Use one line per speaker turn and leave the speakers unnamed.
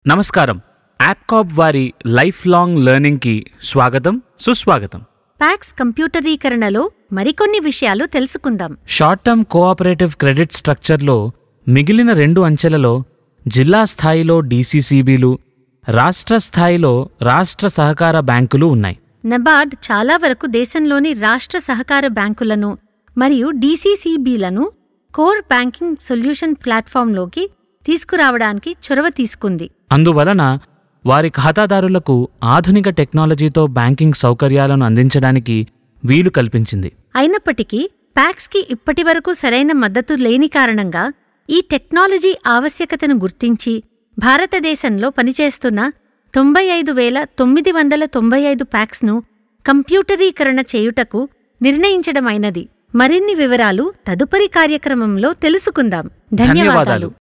నమస్కారం యాప్కాప్ వారి life long లెర్నింగ్కి స్వాగతం సుస్వాగతం
ప్యాక్స్ కంప్యూటరీకరణలో మరికొన్ని విషయాలు తెలుసుకుందాం
షార్ట్ టర్మ్ కోఆపరేటివ్ క్రెడిట్ స్ట్రక్చర్లో మిగిలిన రెండు అంచెలలో జిల్లా స్థాయిలో డీసీసీబీలు రాష్ట్ర స్థాయిలో రాష్ట్ర సహకార బ్యాంకులు ఉన్నాయి
నబార్డ్ చాలా వరకు దేశంలోని రాష్ట్ర సహకార బ్యాంకులను మరియు డీసీసీబీలను కోర్ బ్యాంకింగ్ సొల్యూషన్ ప్లాట్ఫామ్లోకి తీసుకురావడానికి చొరవ తీసుకుంది
అందువలన వారి ఖాతాదారులకు ఆధునిక టెక్నాలజీతో బ్యాంకింగ్ సౌకర్యాలను అందించడానికి వీలు కల్పించింది
అయినప్పటికీ ప్యాక్స్కి ఇప్పటివరకు సరైన మద్దతు లేని కారణంగా ఈ టెక్నాలజీ ఆవశ్యకతను గుర్తించి భారతదేశంలో పనిచేస్తున్న తొంభై ఐదు వేల తొమ్మిది వందల తొంభై ఐదు ప్యాక్స్ను కంప్యూటరీకరణ చేయుటకు నిర్ణయించడమైనది మరిన్ని వివరాలు తదుపరి కార్యక్రమంలో తెలుసుకుందాం ధన్యవాదాలు